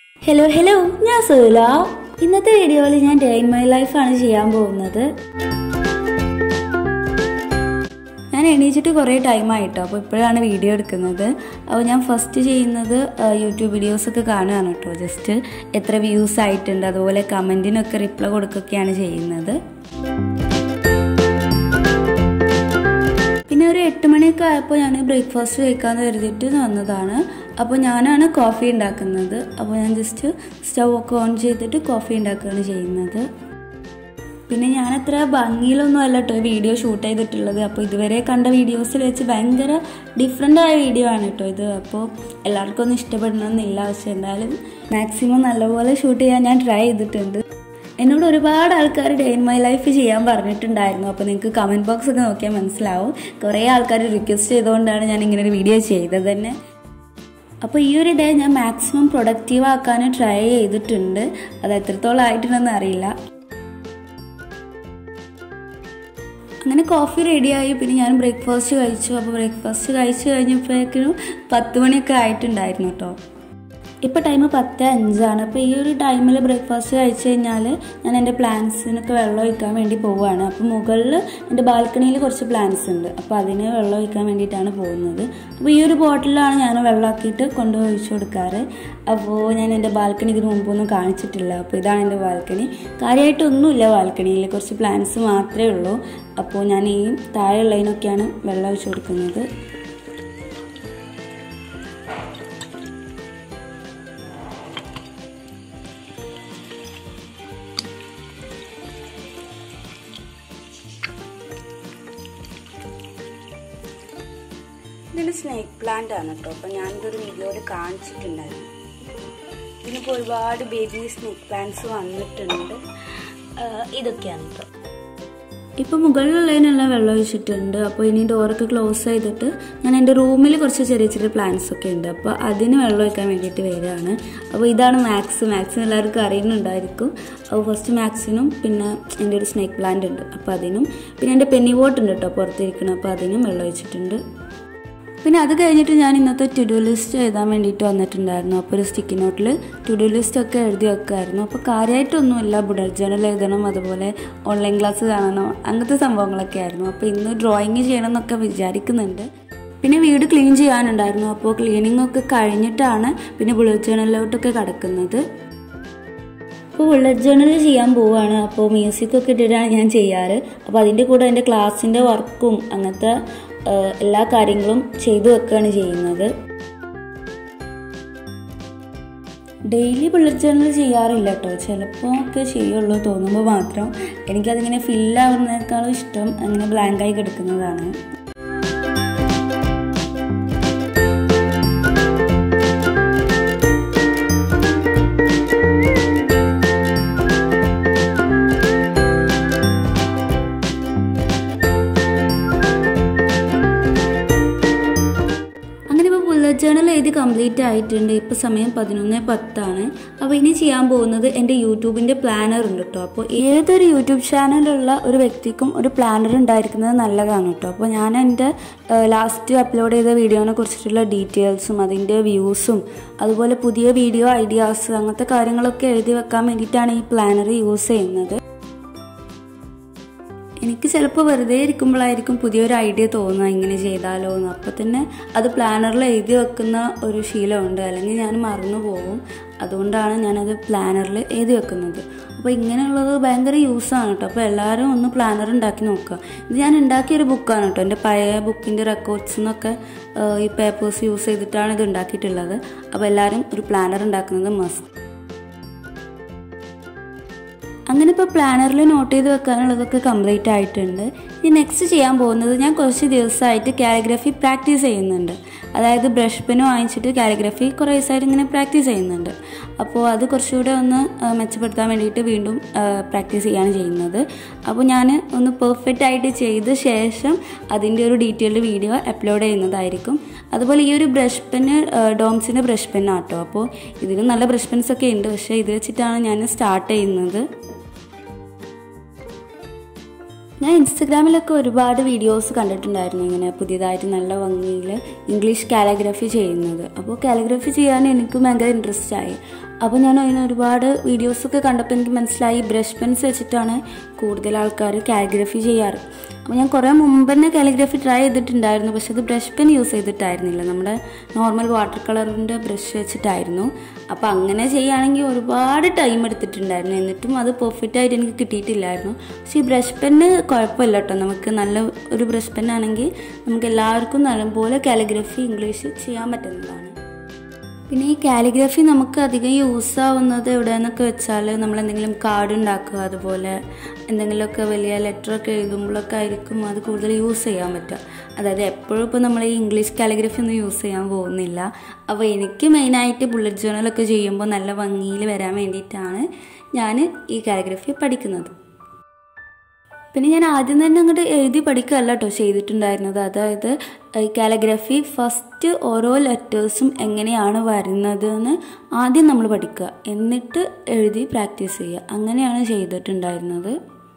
hello hello ഞാൻ സോല ഇന്നത്തെ വീഡിയോയിൽ ഞാൻ ഡേ ഇൻ മൈ ലൈഫാണ് ചെയ്യാൻ പോകുന്നത് ഞാൻ എണീച്ചിട്ട് കുറേ ടൈമായിട്ടോ അപ്പോൾ ഇപ്പോഴാണ് വീഡിയോ എടുക്കുന്നത് അപ്പോൾ ഞാൻ ഫസ്റ്റ് ചെയ്യുന്നത് ആ, യൂട്യൂബ് വീഡിയോസൊക്കെ കാണുകയാണ് കേട്ടോ ജസ്റ്റ് എത്ര വ്യൂസ് ആയിട്ടുണ്ട് അതുപോലെ കമൻറ്റിനൊക്കെ റിപ്ലൈ കൊടുക്കുകയൊക്കെയാണ് ചെയ്യുന്നത് പിന്നെ ഒരു എട്ട് മണിയൊക്കെ ആയപ്പോൾ ഞാൻ ബ്രേക്ക്ഫാസ്റ്റ് കഴിക്കാമെന്ന് കരുതിയിട്ട് വന്നതാണ് അപ്പോൾ ഞാനാണ് കോഫി ഉണ്ടാക്കുന്നത് അപ്പോൾ ഞാൻ ജസ്റ്റ് സ്റ്റൗ ഒക്കെ ഓൺ ചെയ്തിട്ട് കോഫി ഉണ്ടാക്കുകയാണ് ചെയ്യുന്നത് പിന്നെ ഞാൻ അത്ര ഭംഗിയിലൊന്നും അല്ല കേട്ടോ വീഡിയോ ഷൂട്ട് ചെയ്തിട്ടുള്ളത് അപ്പോൾ ഇതുവരെ കണ്ട വീഡിയോസിൽ വെച്ച് ഭയങ്കര ഡിഫറെൻ്റ് ആയ വീഡിയോ ആണ് കേട്ടോ ഇത് അപ്പോൾ എല്ലാവർക്കും ഒന്നും ഇഷ്ടപ്പെടണമെന്നില്ല പക്ഷെ എന്തായാലും മാക്സിമം നല്ലപോലെ ഷൂട്ട് ചെയ്യാൻ ഞാൻ ട്രൈ ചെയ്തിട്ടുണ്ട് എന്നോട് ഒരുപാട് ആൾക്കാർ ഡേ ഇൻ മൈ ലൈഫ് ചെയ്യാൻ പറഞ്ഞിട്ടുണ്ടായിരുന്നു അപ്പോൾ നിങ്ങൾക്ക് കമൻറ്റ് ബോക്സ് ഒക്കെ നോക്കിയാൽ മനസ്സിലാവും കുറേ ആൾക്കാർ റിക്വസ്റ്റ് ചെയ്തുകൊണ്ടാണ് ഞാൻ ഇങ്ങനെ ഒരു വീഡിയോ ചെയ്തത് തന്നെ അപ്പോൾ ഈ ഒരു ഡേ ഞാൻ മാക്സിമം പ്രൊഡക്റ്റീവ് ആക്കാൻ ട്രൈ ചെയ്തിട്ടുണ്ട് അത് എത്രത്തോളം ആയിട്ടുണ്ടെന്ന് അറിയില്ല അങ്ങനെ കോഫി റെഡിയായി പിന്നെ ഞാൻ ബ്രേക്ക്ഫാസ്റ്റ് കഴിച്ചു അപ്പോൾ ബ്രേക്ക്ഫാസ്റ്റ് കഴിച്ചു കഴിഞ്ഞപ്പോഴേക്കും പത്ത് മണിയൊക്കെ ആയിട്ടുണ്ടായിരുന്നു കേട്ടോ ഇപ്പോൾ ടൈം പത്ത് അഞ്ചാണ് അപ്പോൾ ഈ ഒരു ടൈമിൽ ബ്രേക്ക്ഫാസ്റ്റ് കഴിച്ചു കഴിഞ്ഞാൽ ഞാൻ എൻ്റെ പ്ലാന്റ്സിനൊക്കെ വെള്ളം ഒഴിക്കാൻ വേണ്ടി പോവുകയാണ് അപ്പോൾ മുകളിൽ എൻ്റെ ബാൽക്കണിയിൽ കുറച്ച് പ്ലാന്റ്സ് ഉണ്ട് അപ്പോൾ അതിന് വെള്ളം ഒഴിക്കാൻ വേണ്ടിയിട്ടാണ് പോകുന്നത് അപ്പോൾ ഈ ഒരു ബോട്ടിലാണ് ഞാൻ വെള്ളമാക്കിയിട്ട് കൊണ്ടുപോയി ഒഴിച്ചു കൊടുക്കാറ് അപ്പോൾ ഞാൻ എൻ്റെ ബാൽക്കണി ഇതിന് മുമ്പൊന്നും കാണിച്ചിട്ടില്ല അപ്പോൾ ഇതാണ് എൻ്റെ ബാൽക്കണി കാര്യമായിട്ടൊന്നുമില്ല ബാൽക്കണിയിൽ കുറച്ച് പ്ലാന്റ്സ് മാത്രമേ ഉള്ളൂ അപ്പോൾ ഞാൻ ഈ താഴെയുള്ളതിനൊക്കെയാണ് വെള്ളം ഒഴിച്ചു കൊടുക്കുന്നത് ഇതൊരു സ്നേക്ക് പ്ലാന്റ് ആണ് കേട്ടോ അപ്പോൾ ഞാനിതൊരു വീഡിയോയിൽ കാണിച്ചിട്ടുണ്ടായിരുന്നു ഇതിനിപ്പോൾ ഒരുപാട് ബേബി സ്നേക്ക് പ്ലാന്റ്സ് വന്നിട്ടുണ്ട് ആഹ് ഇതൊക്കെയാണ് കേട്ടോ ഇപ്പോൾ മുകളിലുള്ളതിനെല്ലാം വെള്ളം ഒഴിച്ചിട്ടുണ്ട് അപ്പോൾ ഇനി ഡോറൊക്കെ ക്ലോസ് ചെയ്തിട്ട് ഞാൻ എൻ്റെ റൂമിൽ കുറച്ച് ചെറിയ ചെറിയ പ്ലാന്റ്സ് ഒക്കെ ഉണ്ട് അപ്പോൾ അതിന് വെള്ളം ഒഴിക്കാൻ വേണ്ടിയിട്ട് വരികയാണ് അപ്പോൾ ഇതാണ് മാക്സ് മാക്സിന് എല്ലാവർക്കും അറിയുന്നുണ്ടായിരിക്കും അപ്പോൾ ഫസ്റ്റ് മാക്സിനും പിന്നെ എൻ്റെ ഒരു സ്നേക്ക് പ്ലാന്റ് ഉണ്ട് അപ്പോൾ അതിനും പിന്നെ എൻ്റെ പെന്നി വോട്ട് ഉണ്ട് കേട്ടോ പുറത്തിരിക്കണം അപ്പോൾ അതിനും വെള്ളം ഒഴിച്ചിട്ടുണ്ട് പിന്നെ അത് കഴിഞ്ഞിട്ട് ഞാൻ ഇന്നത്തെ ടു ഡു ലിസ്റ്റ് എഴുതാൻ വേണ്ടിയിട്ട് വന്നിട്ടുണ്ടായിരുന്നു അപ്പോൾ ഒരു സ്റ്റിക്കി നോട്ടിൽ ടു ഡു ലിസ്റ്റ് ഒക്കെ എഴുതി വെക്കായിരുന്നു അപ്പോൾ കാര്യമായിട്ടൊന്നുമില്ല ബുഡൽ ജേണൽ എഴുതണം അതുപോലെ ഓൺലൈൻ ക്ലാസ് കാണണം അങ്ങനത്തെ സംഭവങ്ങളൊക്കെ ആയിരുന്നു അപ്പോൾ ഇന്ന് ഡ്രോയിങ് ചെയ്യണം എന്നൊക്കെ വിചാരിക്കുന്നുണ്ട് പിന്നെ വീട് ക്ലീൻ ചെയ്യാനുണ്ടായിരുന്നു അപ്പോൾ ക്ലീനിങ് ഒക്കെ കഴിഞ്ഞിട്ടാണ് പിന്നെ ബുള്ളറ്റ് ജേണലിലോട്ടൊക്കെ കിടക്കുന്നത് അപ്പോൾ ബുള്ളറ്റ് ജേണൽ ചെയ്യാൻ പോവുകയാണ് അപ്പോൾ മ്യൂസിക് ഒക്കെ ഇട്ടിട്ടാണ് ഞാൻ ചെയ്യാറ് അപ്പോൾ അതിൻ്റെ കൂടെ എൻ്റെ ക്ലാസ്സിൻ്റെ വർക്കും അങ്ങനത്തെ ആ, എല്ലാ കാര്യങ്ങളും ചെയ്തു വെക്കുകയാണ് ചെയ്യുന്നത് ഡെയിലി ബുള്ളറ്റ് ജേണൽ ചെയ്യാറില്ല കേട്ടോ ചിലപ്പോൾ ഒക്കെ ചെയ്യുള്ളൂ തോന്നുമ്പോൾ മാത്രം എനിക്കതിങ്ങനെ ഫില്ലാവുന്നതിനേക്കാളും ഇഷ്ടം അങ്ങനെ ബ്ലാങ്കായി കിടക്കുന്നതാണ് അങ്ങനെ ഇപ്പോൾ ബുള്ളറ്റ് ജേണൽ എഴുതി കംപ്ലീറ്റ് ആയിട്ടുണ്ട് ഇപ്പോൾ സമയം പതിനൊന്ന് പത്താണ് അപ്പോൾ ഇനി ചെയ്യാൻ പോകുന്നത് എൻ്റെ യൂട്യൂബിൻ്റെ പ്ലാനർ ഉണ്ട് കേട്ടോ അപ്പോൾ ഏതൊരു യൂട്യൂബ് ചാനലുള്ള ഒരു വ്യക്തിക്കും ഒരു പ്ലാനർ ഉണ്ടായിരിക്കുന്നത് നല്ലതാണ് കേട്ടോ അപ്പോൾ ഞാൻ എൻ്റെ ലാസ്റ്റ് അപ്ലോഡ് ചെയ്ത വീഡിയോനെ കുറിച്ചിട്ടുള്ള ഡീറ്റെയിൽസും അതിൻ്റെ വ്യൂസും അതുപോലെ പുതിയ വീഡിയോ ഐഡിയാസ് അങ്ങനത്തെ കാര്യങ്ങളൊക്കെ എഴുതി വെക്കാൻ വേണ്ടിയിട്ടാണ് ഈ പ്ലാനർ യൂസ് ചെയ്യുന്നത് എനിക്ക് ചിലപ്പോൾ വെറുതെ ഇരിക്കുമ്പോഴായിരിക്കും പുതിയൊരു ഐഡിയ തോന്നുക ഇങ്ങനെ ചെയ്താലോ എന്ന് അപ്പം തന്നെ അത് പ്ലാനറിൽ എഴുതി വെക്കുന്ന ഒരു ശീലമുണ്ട് അല്ലെങ്കിൽ ഞാൻ മറന്നു പോകും അതുകൊണ്ടാണ് ഞാനത് പ്ലാനറിൽ എഴുതി വെക്കുന്നത് അപ്പോൾ ഇങ്ങനെയുള്ളത് ഭയങ്കര യൂസാണ് കേട്ടോ അപ്പോൾ എല്ലാവരും ഒന്ന് പ്ലാനർ ഉണ്ടാക്കി നോക്കുക ഇത് ഞാൻ ഉണ്ടാക്കിയൊരു ബുക്കാണ് കേട്ടോ എൻ്റെ പഴയ ബുക്കിൻ്റെ റെക്കോർഡ്സ് എന്നൊക്കെ ഏഹ്, ഈ പേപ്പേഴ്സ് യൂസ് ചെയ്തിട്ടാണ് ഇത് ഉണ്ടാക്കിയിട്ടുള്ളത് അപ്പോൾ എല്ലാവരും ഒരു പ്ലാനർ ഉണ്ടാക്കുന്നത് മസ്റ്റ് അങ്ങനെ ഇപ്പോൾ പ്ലാനറിൽ നോട്ട് ചെയ്ത് വെക്കാനുള്ളതൊക്കെ കംപ്ലീറ്റ് ആയിട്ടുണ്ട് ഇനി നെക്സ്റ്റ് ചെയ്യാൻ പോകുന്നത് ഞാൻ കുറച്ച് ദിവസമായിട്ട് കാലിഗ്രഫി പ്രാക്ടീസ് ചെയ്യുന്നുണ്ട് അതായത് ബ്രഷ് പെൻ വാങ്ങിച്ചിട്ട് കാലിഗ്രഫി കുറേ ദിവസമായിട്ട് ഇങ്ങനെ പ്രാക്ടീസ് ചെയ്യുന്നുണ്ട് അപ്പോൾ അത് കുറച്ചുകൂടെ ഒന്ന് ആ, മെച്ചപ്പെടുത്താൻ വേണ്ടിയിട്ട് വീണ്ടും പ്രാക്ടീസ് ചെയ്യാണ് ചെയ്യുന്നത് അപ്പോൾ ഞാൻ ഒന്ന് പെർഫെക്റ്റ് ആയിട്ട് ചെയ്ത ശേഷം അതിൻ്റെ ഒരു ഡീറ്റെയിൽഡ് വീഡിയോ അപ്ലോഡ് ചെയ്യുന്നതായിരിക്കും അതുപോലെ ഈ ഒരു ബ്രഷ് പെന്ന് ഡോംസിൻ്റെ ബ്രഷ് പെന്നാട്ടോ അപ്പോൾ ഇതിന് നല്ല ബ്രഷ് പെൻസ് ഒക്കെ ഉണ്ട് പക്ഷേ ഇത് വെച്ചിട്ടാണ് ഞാൻ സ്റ്റാർട്ട് ചെയ്യുന്നത് ഞാൻ ഇൻസ്റ്റഗ്രാമിലൊക്കെ ഒരുപാട് വീഡിയോസ് കണ്ടിട്ടുണ്ടായിരുന്നു ഇങ്ങനെ പുതിയതായിട്ട് നല്ല ഭംഗിയിൽ ഇംഗ്ലീഷ് കാലിഗ്രഫി ചെയ്യുന്നത് അപ്പോൾ കാലിഗ്രഫി ചെയ്യാൻ എനിക്ക് ഭയങ്കര ഇൻട്രസ്റ്റ് ആയി അപ്പോൾ ഞാൻ അതിന് ഒരുപാട് വീഡിയോസൊക്കെ കണ്ടപ്പോൾ എനിക്ക് മനസ്സിലായി ബ്രഷ് പെൻസ് വെച്ചിട്ടാണ് കൂടുതൽ ആൾക്കാർ കാലിഗ്രഫി ചെയ്യാറ് അപ്പോൾ ഞാൻ കുറേ മുമ്പ് തന്നെ കാലിഗ്രഫി ട്രൈ ചെയ്തിട്ടുണ്ടായിരുന്നു പക്ഷെ അത് ബ്രഷ് പെൻ യൂസ് ചെയ്തിട്ടായിരുന്നില്ല നമ്മുടെ നോർമൽ വാട്ടർ കളറിൻ്റെ ബ്രഷ് വെച്ചിട്ടായിരുന്നു അപ്പോൾ അങ്ങനെ ചെയ്യുകയാണെങ്കിൽ ഒരുപാട് ടൈം എടുത്തിട്ടുണ്ടായിരുന്നു എന്നിട്ടും അത് പെർഫെക്റ്റ് ആയിട്ട് എനിക്ക് കിട്ടിയിട്ടില്ലായിരുന്നു പക്ഷേ ഈ ബ്രഷ് പെന്ന് കുഴപ്പമില്ല കേട്ടോ നമുക്ക് നല്ല ഒരു ബ്രഷ് പെന്നാണെങ്കിൽ നമുക്ക് എല്ലാവർക്കും നല്ലപോലെ കാലിഗ്രഫി ഇംഗ്ലീഷ് ചെയ്യാൻ പറ്റുന്നതാണ് പിന്നെ ഈ കാലിഗ്രഫി നമുക്ക് അധികം യൂസ് ആവുന്നത് എവിടെയെന്നൊക്കെ വെച്ചാൽ നമ്മൾ എന്തെങ്കിലും കാർഡ് ഉണ്ടാക്കുക അതുപോലെ എന്തെങ്കിലുമൊക്കെ വലിയ ലെറ്ററൊക്കെ എഴുതുമ്പോഴൊക്കെ ആയിരിക്കും അത് കൂടുതൽ യൂസ് ചെയ്യാൻ പറ്റുക അതായത് എപ്പോഴും ഇപ്പോൾ നമ്മൾ ഈ ഇംഗ്ലീഷ് കാലിഗ്രഫി ഒന്നും യൂസ് ചെയ്യാൻ പോകുന്നില്ല അപ്പോൾ എനിക്ക് മെയിനായിട്ട് ബുള്ളറ്റ് ജേണലൊക്കെ ചെയ്യുമ്പോൾ നല്ല ഭംഗിയിൽ വരാൻ വേണ്ടിയിട്ടാണ് ഞാൻ ഈ കാലിഗ്രഫി പഠിക്കുന്നത് പിന്നെ ഞാൻ ആദ്യം തന്നെ അങ്ങോട്ട് എഴുതി പഠിക്കുകയല്ല കേട്ടോ ചെയ്തിട്ടുണ്ടായിരുന്നത് അതായത് കാലഗ്രഫി ഫസ്റ്റ് ഓരോ ലെറ്റേഴ്സും എങ്ങനെയാണ് വരുന്നത് എന്ന് ആദ്യം നമ്മൾ പഠിക്കുക എന്നിട്ട് എഴുതി പ്രാക്ടീസ് ചെയ്യുക അങ്ങനെയാണ് ചെയ്തിട്ടുണ്ടായിരുന്നത്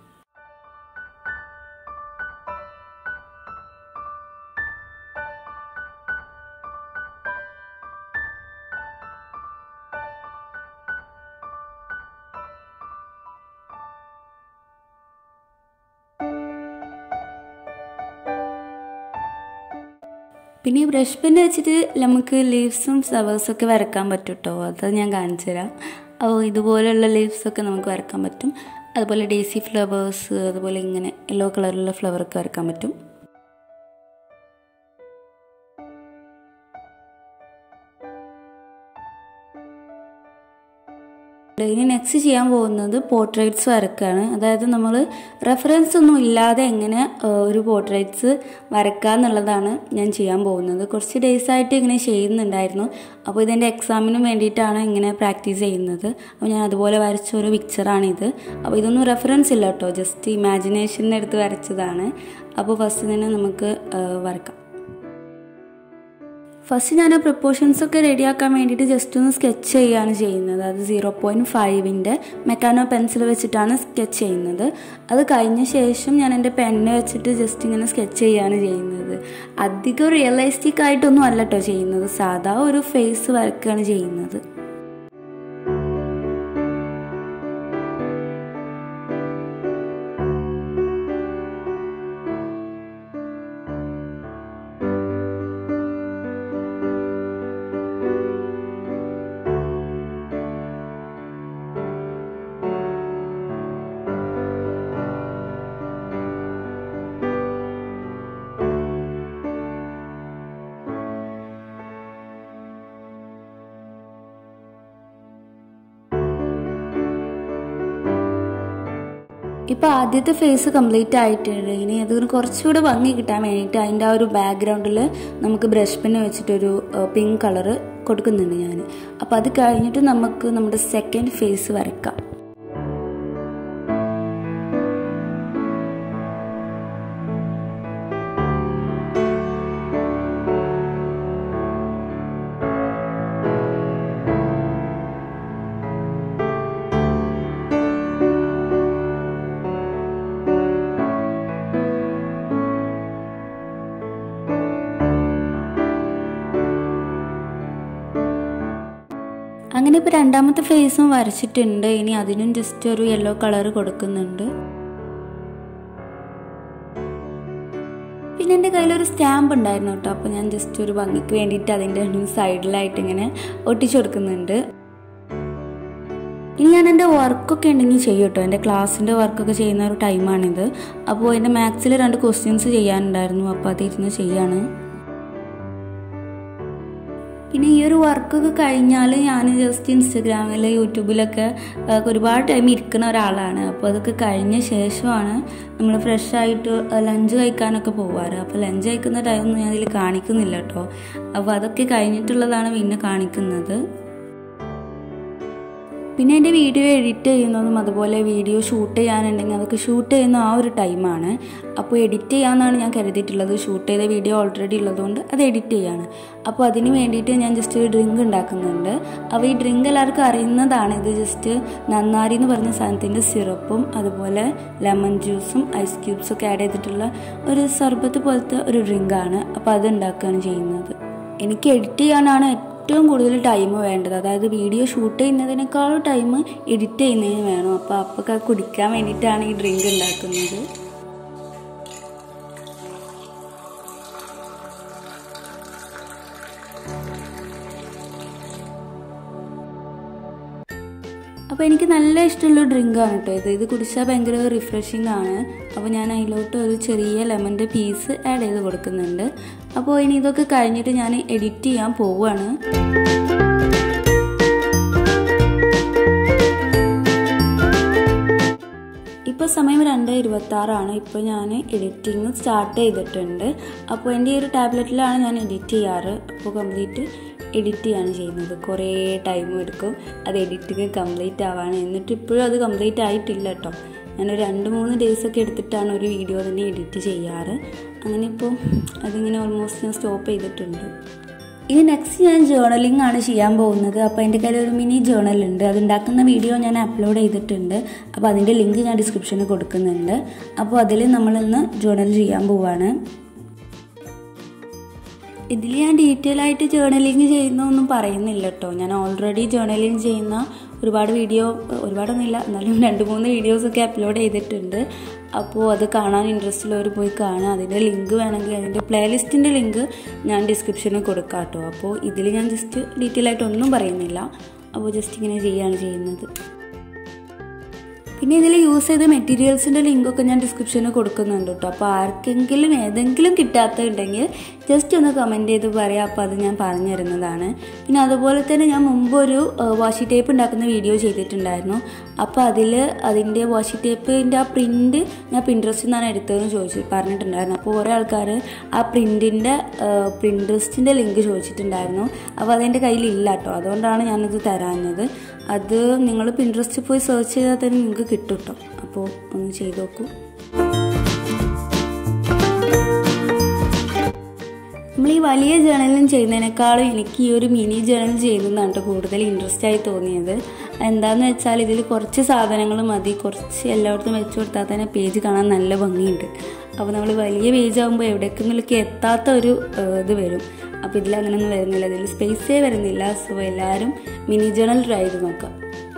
പിന്നെ ഈ ബ്രഷ് പെൻ വെച്ചിട്ട് നമുക്ക് ലീവ്സും ഫ്ലവേഴ്സൊക്കെ വരക്കാൻ പറ്റും കേട്ടോ അത് ഞാൻ കാണിച്ചു തരാം അപ്പോൾ ഇതുപോലെയുള്ള ലീവ്സൊക്കെ നമുക്ക് വരക്കാൻ പറ്റും അതുപോലെ ഡേസി ഫ്ലവേഴ്സ് അതുപോലെ ഇങ്ങനെ യെല്ലോ കളറിലുള്ള ഫ്ലവറൊക്കെ വരക്കാൻ പറ്റും ഇനി നെക്സ്റ്റ് ചെയ്യാൻ പോകുന്നത് പോർട്രേറ്റ്സ് വരക്കാണ് അതായത് നമ്മൾ റെഫറൻസ് ഒന്നും ഇല്ലാതെ എങ്ങനെ ഒരു പോർട്രേറ്റ്സ് വരക്കുക എന്നുള്ളതാണ് ഞാൻ ചെയ്യാൻ പോകുന്നത് കുറച്ച് ഡേയ്സ് ആയിട്ട് ഇങ്ങനെ ചെയ്യുന്നുണ്ടായിരുന്നു അപ്പോൾ ഇതെൻ്റെ എക്സാമിന് വേണ്ടിയിട്ടാണ് ഇങ്ങനെ പ്രാക്ടീസ് ചെയ്യുന്നത് അപ്പോൾ ഞാൻ അതുപോലെ വരച്ച ഒരു പിക്ചറാണിത് അപ്പോൾ ഇതൊന്നും റെഫറൻസ് ഇല്ല കേട്ടോ ജസ്റ്റ് ഇമാജിനേഷൻ്റെ അടുത്ത് വരച്ചതാണ് അപ്പോൾ ഫസ്റ്റ് തന്നെ നമുക്ക് വരക്കാം ഫസ്റ്റ് ഞാൻ പ്രപ്പോർഷൻസ് ഒക്കെ റെഡിയാക്കാൻ വേണ്ടിയിട്ട് ജസ്റ്റ് ഒന്ന് സ്കെച്ച് ചെയ്യുകയാണ് ചെയ്യുന്നത് അത് സീറോ പോയിൻറ്റ് ഫൈവിൻ്റെ മെക്കാനോ പെൻസിൽ വെച്ചിട്ടാണ് സ്കെച്ച് ചെയ്യുന്നത് അത് കഴിഞ്ഞ ശേഷം ഞാൻ എൻ്റെ പെണ്ണ് വെച്ചിട്ട് ജസ്റ്റ് ഇങ്ങനെ സ്കെച്ച് ചെയ്യുകയാണ് ചെയ്യുന്നത് അധികം റിയലിസ്റ്റിക് ആയിട്ടൊന്നും അല്ല കേട്ടോ ചെയ്യുന്നത് സാധാ ഒരു ഫേസ് വരക്കുകയാണ് ചെയ്യുന്നത് ഇപ്പോൾ ആദ്യത്തെ ഫേസ് കംപ്ലീറ്റ് ആയിട്ടുണ്ട് ഇനി അത് കുറച്ചുകൂടെ ഭംഗി കിട്ടാൻ വേണ്ടിയിട്ട് അതിൻ്റെ ആ ഒരു ബാക്ക്ഗ്രൗണ്ടിൽ നമുക്ക് ബ്രഷ് പെന്ന് വെച്ചിട്ടൊരു പിങ്ക് കളറ് കൊടുക്കുന്നുണ്ട് ഞാൻ അപ്പോൾ അത് കഴിഞ്ഞിട്ട് നമുക്ക് നമ്മുടെ സെക്കൻഡ് ഫേസ് വരക്കാം അങ്ങനെ ഇപ്പോൾ രണ്ടാമത്തെ ഫേസും വരച്ചിട്ടുണ്ട് ഇനി അതിനും ജസ്റ്റ് ഒരു യെല്ലോ കളർ കൊടുക്കുന്നുണ്ട് പിന്നെ എൻ്റെ കയ്യിലൊരു സ്റ്റാമ്പ് ഉണ്ടായിരുന്നു കേട്ടോ അപ്പോൾ ഞാൻ ജസ്റ്റ് ഒരു ഭംഗിക്ക് വേണ്ടിയിട്ട് അതിൻ്റെ സൈഡിലായിട്ട് ഇങ്ങനെ ഒട്ടിച്ചു കൊടുക്കുന്നുണ്ട് ഇനി ഞാൻ എൻ്റെ വർക്കൊക്കെ ഉണ്ടെങ്കിൽ ചെയ്യും കേട്ടോ എൻ്റെ ക്ലാസ്സിൻ്റെ വർക്കൊക്കെ ചെയ്യുന്ന ഒരു ടൈമാണിത് അപ്പോൾ എൻ്റെ മാത്സിൽ രണ്ട് ക്വസ്റ്റ്യൻസ് ചെയ്യാനുണ്ടായിരുന്നു അപ്പോൾ അതിരുന്ന് ചെയ്യാണ് പിന്നെ ഈ ഒരു വർക്കൊക്കെ കഴിഞ്ഞാൽ ഞാൻ ജസ്റ്റ് ഇൻസ്റ്റഗ്രാമിൽ യൂട്യൂബിലൊക്കെ ഒരുപാട് ടൈം ഇരിക്കുന്ന ഒരാളാണ് അപ്പോൾ അതൊക്കെ കഴിഞ്ഞ ശേഷമാണ് നമ്മൾ ഫ്രഷ് ആയിട്ട് ലഞ്ച് കഴിക്കാനൊക്കെ പോവാറ് അപ്പോൾ ലഞ്ച് കഴിക്കുന്ന ടൈമൊന്നും ഞാൻ അതിൽ കാണിക്കുന്നില്ല കേട്ടോ അപ്പോൾ അതൊക്കെ കഴിഞ്ഞിട്ടുള്ളതാണ് പിന്നെ കാണിക്കുന്നത് പിന്നെ എൻ്റെ വീഡിയോ എഡിറ്റ് ചെയ്യുന്നതും അതുപോലെ വീഡിയോ ഷൂട്ട് ചെയ്യാനുണ്ടെങ്കിൽ അതൊക്കെ ഷൂട്ട് ചെയ്യുന്ന ആ ഒരു ടൈമാണ് അപ്പോൾ എഡിറ്റ് ചെയ്യാമെന്നാണ് ഞാൻ കരുതിയിട്ടുള്ളത് ഷൂട്ട് ചെയ്ത വീഡിയോ ഓൾറെഡി ഉള്ളതുകൊണ്ട് അത് എഡിറ്റ് ചെയ്യാണ് അപ്പോൾ അതിന് വേണ്ടിയിട്ട് ഞാൻ ജസ്റ്റ് ഒരു ഡ്രിങ്ക് ഉണ്ടാക്കുന്നുണ്ട് അപ്പോൾ ഈ ഡ്രിങ്ക് എല്ലാവർക്കും അറിയുന്നതാണ് ഇത് ജസ്റ്റ് നന്നാരി എന്ന് പറഞ്ഞ സാധനത്തിൻ്റെ സിറപ്പും അതുപോലെ ലെമൺ ജ്യൂസും ഐസ് ക്യൂബ്സും ഒക്കെ ആഡ് ചെയ്തിട്ടുള്ള ഒരു സർബത്ത് പോലത്തെ ഒരു ഡ്രിങ്കാണ് അപ്പോൾ അത് ഉണ്ടാക്കുകയാണ് ചെയ്യുന്നത് എനിക്ക് എഡിറ്റ് ചെയ്യാനാണ് ഏറ്റവും കൂടുതൽ ടൈം വേണ്ടത് അതായത് വീഡിയോ ഷൂട്ട് ചെയ്യുന്നതിനേക്കാളും ടൈം എഡിറ്റ് ചെയ്യുന്നതിന് വേണം അപ്പോൾ അപ്പൊക്കെ കുടിക്കാൻ വേണ്ടിയിട്ടാണ് ഈ ഡ്രിങ്ക് ഉണ്ടാക്കുന്നത് അപ്പോൾ എനിക്ക് നല്ല ഇഷ്ടമുള്ള ഡ്രിങ്കാണ് കേട്ടോ ഇത് ഇത് കുടിച്ചാൽ ഭയങ്കര റിഫ്രഷിംഗ് ആണ് അപ്പോൾ ഞാൻ അതിലോട്ട് ഒരു ചെറിയ ലെമൻ്റെ പീസ് ആഡ് ചെയ്ത് കൊടുക്കുന്നുണ്ട് അപ്പോൾ ഇനി ഇതൊക്കെ കഴിഞ്ഞിട്ട് ഞാൻ എഡിറ്റ് ചെയ്യാൻ പോവുകയാണ് ഇപ്പോൾ സമയം രണ്ട് ഇരുപത്തി ആറാണ് ഇപ്പോൾ ഞാൻ എഡിറ്റിംഗ് സ്റ്റാർട്ട് ചെയ്തിട്ടുണ്ട് അപ്പോൾ എൻ്റെ ഈ ഒരു ടാബ്ലറ്റിലാണ് ഞാൻ എഡിറ്റ് ചെയ്യാറ് അപ്പോൾ കംപ്ലീറ്റ് എഡിറ്റ് ചെയ്യാണ് ചെയ്യുന്നത് കുറേ ടൈം എടുക്കും അത് എഡിറ്റിങ് കംപ്ലീറ്റ് ആവാണ് എന്നിട്ട് ഇപ്പോഴും അത് കംപ്ലീറ്റ് ആയിട്ടില്ല കേട്ടോ ഞാനൊരു രണ്ട് മൂന്ന് ഡേയ്സൊക്കെ എടുത്തിട്ടാണ് ഒരു വീഡിയോ തന്നെ എഡിറ്റ് ചെയ്യാറ് അങ്ങനെ ഇപ്പോൾ അതിങ്ങനെ ഓൾമോസ്റ്റ് ഞാൻ സ്റ്റോപ്പ് ചെയ്തിട്ടുണ്ട് ഇനി നെക്സ്റ്റ് ഞാൻ ജേർണലിംഗ് ആണ് ചെയ്യാൻ പോകുന്നത് അപ്പോൾ എൻ്റെ കയ്യിൽ ഒരു മിനി ജേർണൽ ഉണ്ട് അത് ഉണ്ടാക്കുന്ന വീഡിയോ ഞാൻ അപ്ലോഡ് ചെയ്തിട്ടുണ്ട് അപ്പോൾ അതിൻ്റെ ലിങ്ക് ഞാൻ ഡിസ്ക്രിപ്ഷനിൽ കൊടുക്കുന്നുണ്ട് അപ്പോൾ അതിൽ നമ്മളിന്ന് ജേർണൽ ചെയ്യാൻ പോവാണ് ഇതിൽ ഞാൻ ഡീറ്റെയിൽ ആയിട്ട് ജേർണലിങ് ചെയ്യുന്നൊന്നും പറയുന്നില്ല കേട്ടോ ഞാൻ ഓൾറെഡി ജേർണലിങ് ചെയ്യുന്ന ഒരുപാട് വീഡിയോ ഒരുപാടൊന്നുമില്ല എന്നാലും രണ്ട് മൂന്ന് വീഡിയോസൊക്കെ അപ്ലോഡ് ചെയ്തിട്ടുണ്ട് അപ്പോൾ അത് കാണാൻ ഇൻട്രസ്റ്റ് ഉള്ളവർ പോയി കാണാം അതിൻ്റെ ലിങ്ക് വേണമെങ്കിൽ അതിൻ്റെ പ്ലേലിസ്റ്റിൻ്റെ ലിങ്ക് ഞാൻ ഡിസ്ക്രിപ്ഷനിൽ കൊടുക്കാം കേട്ടോ അപ്പോൾ ഇതിൽ ഞാൻ ജസ്റ്റ് ഡീറ്റെയിൽ ആയിട്ട് ഒന്നും പറയുന്നില്ല അപ്പോൾ ജസ്റ്റ് ഇങ്ങനെ ചെയ്യുകയാണ് ചെയ്യുന്നത് പിന്നെ ഇതിൽ യൂസ് ചെയ്ത മെറ്റീരിയൽസിൻ്റെ ലിങ്കൊക്കെ ഞാൻ ഡിസ്ക്രിപ്ഷനിൽ കൊടുക്കുന്നുണ്ട് കേട്ടോ അപ്പോൾ ആർക്കെങ്കിലും ഏതെങ്കിലും കിട്ടാത്തതുണ്ടെങ്കിൽ ജസ്റ്റ് ഒന്ന് കമൻറ്റ് ചെയ്ത് പറയാം അപ്പോൾ അത് ഞാൻ പറഞ്ഞു തരുന്നതാണ് പിന്നെ അതുപോലെ തന്നെ ഞാൻ മുമ്പ് ഒരു വാഷി ടേപ്പ് ഉണ്ടാക്കുന്ന വീഡിയോ ചെയ്തിട്ടുണ്ടായിരുന്നു അപ്പോൾ അതിൽ അതിൻ്റെ വാഷി ടേപ്പിൻ്റെ ആ പ്രിൻറ്റ് ഞാൻ പിൻട്രസ്റ്റിൽ നിന്നാണ് എടുത്തതെന്ന് ചോദിച്ചു പറഞ്ഞിട്ടുണ്ടായിരുന്നു അപ്പോൾ കുറേ ആൾക്കാർ ആ പ്രിൻറ്റിൻ്റെ പ്രിൻട്രസ്റ്റിൻ്റെ ലിങ്ക് ചോദിച്ചിട്ടുണ്ടായിരുന്നു അപ്പോൾ അതെൻ്റെ കയ്യിലില്ല കേട്ടോ അതുകൊണ്ടാണ് ഞാനിത് തരാഞ്ഞത് അത് നിങ്ങൾ പിൻട്രസ്റ്റിൽ പോയി സെർച്ച് ചെയ്താൽ തന്നെ നിങ്ങൾക്ക് കിട്ടും കേട്ടോ അപ്പോൾ ഒന്ന് ചെയ്ത് നോക്കൂ നമ്മൾ ഈ വലിയ ജേണലും ചെയ്യുന്നതിനേക്കാളും എനിക്ക് ഈ ഒരു മിനി ജേണൽ ചെയ്യുന്നതാണ് കേട്ടോ കൂടുതൽ ഇൻട്രസ്റ്റ് ആയി തോന്നിയത് എന്താണെന്ന് വെച്ചാൽ ഇതിൽ കുറച്ച് സാധനങ്ങൾ മതി കുറച്ച് എല്ലായിടത്തും വെച്ച് കൊടുത്താൽ തന്നെ പേജ് കാണാൻ നല്ല ഭംഗിയുണ്ട് അപ്പോൾ നമ്മൾ വലിയ പേജ് ആകുമ്പോൾ എവിടേക്കെങ്കിലൊക്കെ എത്താത്ത ഒരു ഇത് വരും അപ്പോൾ ഇതിൽ അങ്ങനെയൊന്നും വരുന്നില്ല ഇതിൽ സ്പേസേ വരുന്നില്ല സോ എല്ലാവരും മിനി ജേണൽ ട്രൈ ചെയ്ത് നോക്കാം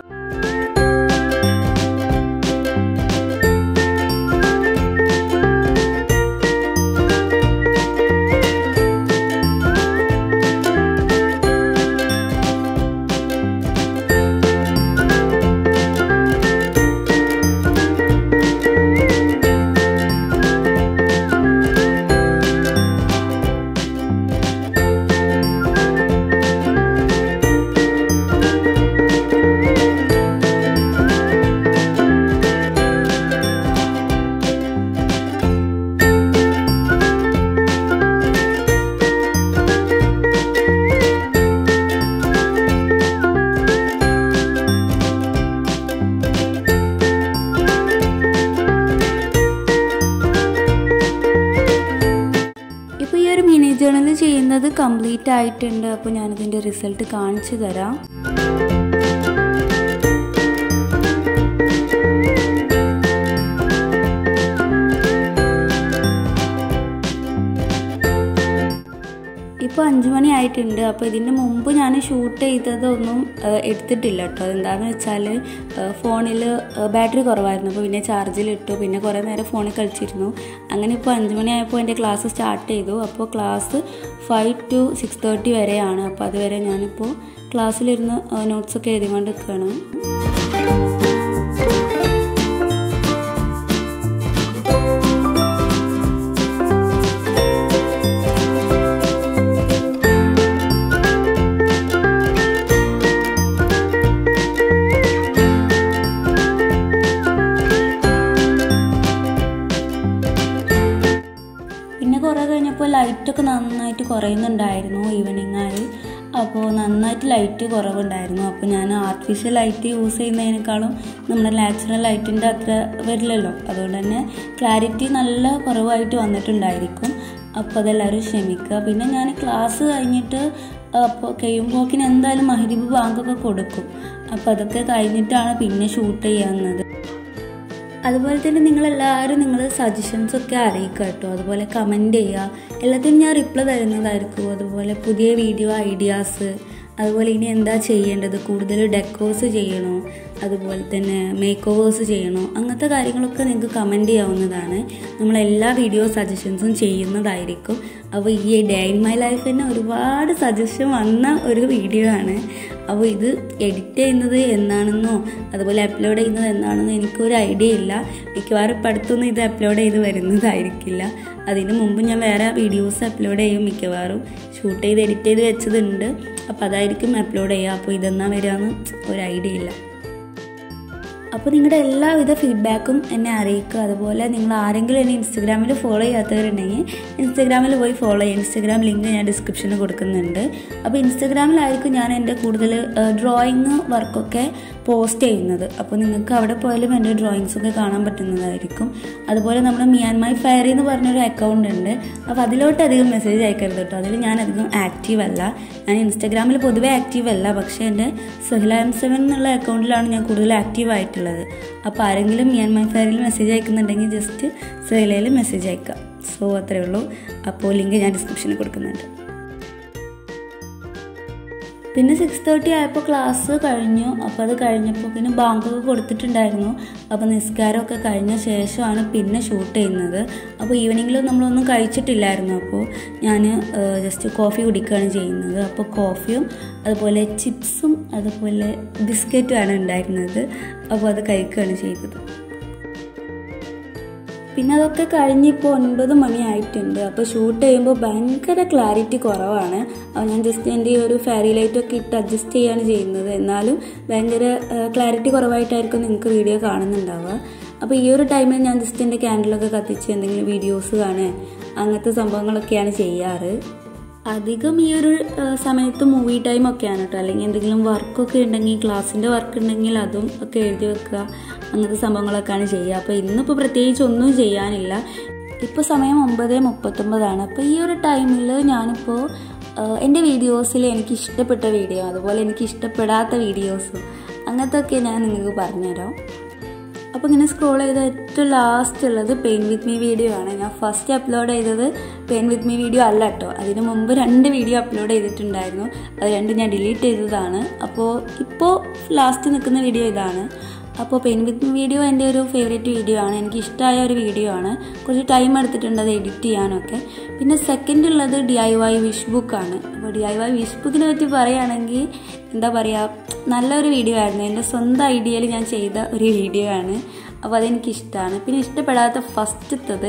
ഇപ്പോൾ ഈ ഒരു മിനി ജേണൽ ചെയ്യുന്നത് കംപ്ലീറ്റ് ആയിട്ടുണ്ട് അപ്പോൾ ഞാനതിൻ്റെ റിസൾട്ട് കാണിച്ചു തരാം ഇപ്പോൾ അഞ്ചു മണി ആയിട്ടുണ്ട് അപ്പോൾ ഇതിന് മുമ്പ് ഞാൻ ഷൂട്ട് ചെയ്തതൊന്നും ഏഹ്, എടുത്തിട്ടില്ല കേട്ടോ അതെന്താണെന്ന് വെച്ചാൽ ഫോണിൽ ബാറ്ററി കുറവായിരുന്നു അപ്പോൾ പിന്നെ ചാർജിലിട്ടു പിന്നെ കുറേ നേരം ഫോണിൽ കളിച്ചിരുന്നു അങ്ങനെ ഇപ്പോൾ അഞ്ചു മണി ആയപ്പോൾ എൻ്റെ ക്ലാസ് സ്റ്റാർട്ട് ചെയ്തു അപ്പോൾ class five to six thirty വരെയാണ് അപ്പോൾ അതുവരെ ഞാനിപ്പോൾ ക്ലാസ്സിലിരുന്ന് നോട്ട്സൊക്കെ എഴുതിക്കൊണ്ട് നിൽക്കുകയാണ് പിന്നെ കുറേ കഴിഞ്ഞപ്പോൾ ലൈറ്റൊക്കെ നന്നായിട്ട് കുറയുന്നുണ്ടായിരുന്നു ഈവനിങ് ആയി അപ്പോൾ നന്നായിട്ട് ലൈറ്റ് കുറവുണ്ടായിരുന്നു അപ്പോൾ ഞാൻ ആർട്ടിഫിഷ്യൽ ലൈറ്റ് യൂസ് ചെയ്യുന്നതിനേക്കാളും നമ്മുടെ നാച്ചുറൽ ലൈറ്റിൻ്റെ അത്ര വരില്ലല്ലോ അതുകൊണ്ട് തന്നെ ക്ലാരിറ്റി നല്ല കുറവായിട്ട് വന്നിട്ടുണ്ടായിരിക്കും അപ്പോൾ അതെല്ലാവരും ക്ഷമിക്കുക പിന്നെ ഞാൻ ക്ലാസ് കഴിഞ്ഞിട്ട് അപ്പോൾ കഴിയുമ്പോക്കിന് എന്തായാലും മഹിരിബ് ബാങ്കൊക്കെ കൊടുക്കും അപ്പോൾ അതൊക്കെ കഴിഞ്ഞിട്ടാണ് പിന്നെ ഷൂട്ട് ചെയ്യാവുന്നത് അതുപോലെ തന്നെ നിങ്ങളെല്ലാവരും നിങ്ങൾ സജഷൻസ് ഒക്കെ അറിയിക്കുക കേട്ടോ അതുപോലെ കമൻറ്റ് ചെയ്യുക എല്ലാത്തിനും ഞാൻ റിപ്ലൈ തരുന്നതായിരിക്കും അതുപോലെ പുതിയ വീഡിയോ ഐഡിയാസ് അതുപോലെ ഇനി എന്താ ചെയ്യേണ്ടത് കൂടുതൽ ഡെക്കോസ് ചെയ്യണോ അതുപോലെ തന്നെ മേക്ക് ഓവേഴ്സ് ചെയ്യണോ അങ്ങനത്തെ കാര്യങ്ങളൊക്കെ നിങ്ങൾക്ക് കമൻറ്റ് ചെയ്യാവുന്നതാണ് നമ്മൾ എല്ലാ വീഡിയോ സജഷൻസും ചെയ്യുന്നതായിരിക്കും അപ്പോൾ ഈ ഡേ ഇൻ മൈ ലൈഫ് തന്നെ ഒരുപാട് സജഷൻ വന്ന ഒരു വീഡിയോ ആണ് അപ്പോൾ ഇത് എഡിറ്റ് ചെയ്യുന്നത് എന്നാണെന്നോ അതുപോലെ അപ്ലോഡ് ചെയ്യുന്നത് എന്നാണെന്നോ എനിക്കൊരു ഐഡിയ ഇല്ല മിക്കവാറും ഇപ്പം അടുത്തൊന്നും ഇത് അപ്ലോഡ് ചെയ്ത് വരുന്നതായിരിക്കില്ല അതിന് മുമ്പ് ഞാൻ വേറെ വീഡിയോസ് അപ്ലോഡ് ചെയ്യും മിക്കവാറും ഷൂട്ട് ചെയ്ത് എഡിറ്റ് ചെയ്ത് വെച്ചതുണ്ട് അപ്പോൾ അതായിരിക്കും അപ്ലോഡ് ചെയ്യുക അപ്പോൾ ഇതെന്നാ വരികയെന്ന് ഒരു ഐഡിയ ഇല്ല അപ്പോൾ നിങ്ങളുടെ എല്ലാവിധ ഫീഡ്ബാക്കും എന്നെ അറിയിക്കുക അതുപോലെ നിങ്ങൾ ആരെങ്കിലും എന്നെ ഇൻസ്റ്റഗ്രാമിൽ ഫോളോ ചെയ്യാത്തവരുണ്ടെങ്കിൽ ഇൻസ്റ്റഗ്രാമിൽ പോയി ഫോളോ ചെയ്യുക ഇൻസ്റ്റഗ്രാം ലിങ്ക് ഞാൻ ഡിസ്ക്രിപ്ഷനിൽ കൊടുക്കുന്നുണ്ട് അപ്പോൾ ഇൻസ്റ്റഗ്രാമിലായിരിക്കും ഞാൻ എൻ്റെ കൂടുതൽ ഡ്രോയിങ് വർക്കൊക്കെ പോസ്റ്റ് ചെയ്യുന്നത് അപ്പോൾ നിങ്ങൾക്ക് അവിടെ പോയാലും എൻ്റെ ഡ്രോയിങ്സൊക്കെ കാണാൻ പറ്റുന്നതായിരിക്കും അതുപോലെ നമ്മുടെ മിയാൻമൈ ഫയറി എന്ന് പറഞ്ഞൊരു അക്കൗണ്ട് ഉണ്ട് അപ്പോൾ അതിലോട്ട് അധികം മെസ്സേജ് അയക്കരുത് കേട്ടോ അതിൽ ഞാൻ അധികം ആക്റ്റീവ് അല്ല ഞാൻ ഇൻസ്റ്റഗ്രാമിൽ പൊതുവേ ആക്റ്റീവ് അല്ല പക്ഷേ എൻ്റെ സുഹല എം സെവൻ എന്നുള്ള അക്കൗണ്ടിലാണ് ഞാൻ കൂടുതൽ ആക്റ്റീവ് ആയിട്ടുള്ളത് അപ്പോൾ ആരെങ്കിലും മിയാൻമൈ ഫയറിൽ മെസ്സേജ് അയക്കുന്നുണ്ടെങ്കിൽ ജസ്റ്റ് സുഹലയിൽ മെസ്സേജ് അയക്കുക സോ അത്രേ ഉള്ളൂ അപ്പോൾ ലിങ്ക് ഞാൻ ഡിസ്ക്രിപ്ഷനിൽ കൊടുക്കുന്നുണ്ട് പിന്നെ സിക്സ് തേർട്ടി ആയപ്പോൾ ക്ലാസ് കഴിഞ്ഞു അപ്പോൾ അത് കഴിഞ്ഞപ്പോൾ പിന്നെ ബാങ്കൊക്കെ കൊടുത്തിട്ടുണ്ടായിരുന്നു അപ്പോൾ നിസ്കാരമൊക്കെ കഴിഞ്ഞ ശേഷമാണ് പിന്നെ ഷൂട്ട് ചെയ്യുന്നത് അപ്പോൾ ഈവനിങ്ങിൽ നമ്മളൊന്നും കഴിച്ചിട്ടില്ലായിരുന്നു അപ്പോൾ ഞാൻ ജസ്റ്റ് കോഫി കുടിക്കുകയാണ് ചെയ്യുന്നത് അപ്പോൾ കോഫിയും അതുപോലെ ചിപ്സും അതുപോലെ ബിസ്ക്കറ്റുമാണ് ഉണ്ടായിരുന്നത് അപ്പോൾ അത് കഴിക്കുകയാണ് ചെയ്തത് പിന്നെ അതൊക്കെ കഴിഞ്ഞ് ഇപ്പോൾ ഒൻപത് മണിയായിട്ടുണ്ട് അപ്പോൾ ഷൂട്ട് ചെയ്യുമ്പോൾ ഭയങ്കര ക്ലാരിറ്റി കുറവാണ് അപ്പോൾ ഞാൻ ജസ്റ്റ് എൻ്റെ ഈ ഒരു ഫെയറി ലൈറ്റൊക്കെ ഇട്ട് അഡ്ജസ്റ്റ് ചെയ്യാണ് ചെയ്യുന്നത് എന്നാലും ഭയങ്കര ക്ലാരിറ്റി കുറവായിട്ടായിരിക്കും നിങ്ങൾക്ക് വീഡിയോ കാണുന്നുണ്ടാവുക അപ്പോൾ ഈ ഒരു ടൈമിൽ ഞാൻ ജസ്റ്റ് എൻ്റെ ക്യാൻഡിലൊക്കെ കത്തിച്ച് എന്തെങ്കിലും വീഡിയോസ് കാണുക അങ്ങനത്തെ സംഭവങ്ങളൊക്കെയാണ് ചെയ്യാറ് അധികം ഈ ഒരു സമയത്ത് മൂവി ടൈം ഒക്കെയാണ് കേട്ടോ അല്ലെങ്കിൽ എന്തെങ്കിലും വർക്കൊക്കെ ഉണ്ടെങ്കിൽ ക്ലാസ്സിൻ്റെ വർക്ക് ഉണ്ടെങ്കിൽ അതും ഒക്കെ എഴുതി വെക്കുക അങ്ങനത്തെ സംഭവങ്ങളൊക്കെയാണ് ചെയ്യുക അപ്പോൾ ഇന്നിപ്പോൾ പ്രത്യേകിച്ച് ഒന്നും ചെയ്യാനില്ല ഇപ്പോൾ സമയം ഒമ്പത് മുപ്പത്തൊമ്പതാണ് അപ്പോൾ ഈ ഒരു ടൈമിൽ ഞാനിപ്പോൾ എൻ്റെ വീഡിയോസിൽ എനിക്ക് ഇഷ്ടപ്പെട്ട വീഡിയോ അതുപോലെ എനിക്ക് ഇഷ്ടപ്പെടാത്ത വീഡിയോസും അങ്ങനത്തെ ഒക്കെ ഞാൻ നിങ്ങൾക്ക് പറഞ്ഞുതരാം അപ്പോൾ ഇങ്ങനെ സ്ക്രോൾ ചെയ്ത ഏറ്റവും ലാസ്റ്റ് ഉള്ളത് പെയിൻ വിത്ത് മീ വീഡിയോ ആണ് ഞാൻ ഫസ്റ്റ് അപ്ലോഡ് ചെയ്തത് പെയിൻ വിത്ത് മീ വീഡിയോ അല്ല കേട്ടോ അതിന് മുമ്പ് രണ്ട് വീഡിയോ അപ്ലോഡ് ചെയ്തിട്ടുണ്ടായിരുന്നു അത് രണ്ടും ഞാൻ ഡിലീറ്റ് ചെയ്തതാണ് അപ്പോൾ ഇപ്പോൾ ലാസ്റ്റ് നിൽക്കുന്ന വീഡിയോ ഇതാണ് അപ്പോൾ പെയിൻ വിത്ത് വീഡിയോ എൻ്റെ ഒരു ഫേവറേറ്റ് വീഡിയോ ആണ് എനിക്ക് ഇഷ്ടമായ ഒരു വീഡിയോ ആണ് കുറച്ച് ടൈം എടുത്തിട്ടുണ്ട് അത് എഡിറ്റ് ചെയ്യാനൊക്കെ പിന്നെ സെക്കൻഡ് ഉള്ളത് ഡി ഐ വൈ വിഷ് ബുക്കാണ് അപ്പോൾ ഡി ഐ വൈ വിഷ് ബുക്കിനെ പറ്റി പറയുകയാണെങ്കിൽ എന്താ പറയുക നല്ലൊരു വീഡിയോ ആയിരുന്നു എൻ്റെ സ്വന്തം ഐഡിയയിൽ ഞാൻ ചെയ്ത ഒരു വീഡിയോ ആണ് അപ്പോൾ അതെനിക്ക് ഇഷ്ടമാണ് പിന്നെ ഇഷ്ടപ്പെടാത്ത ഫസ്റ്റത്തത്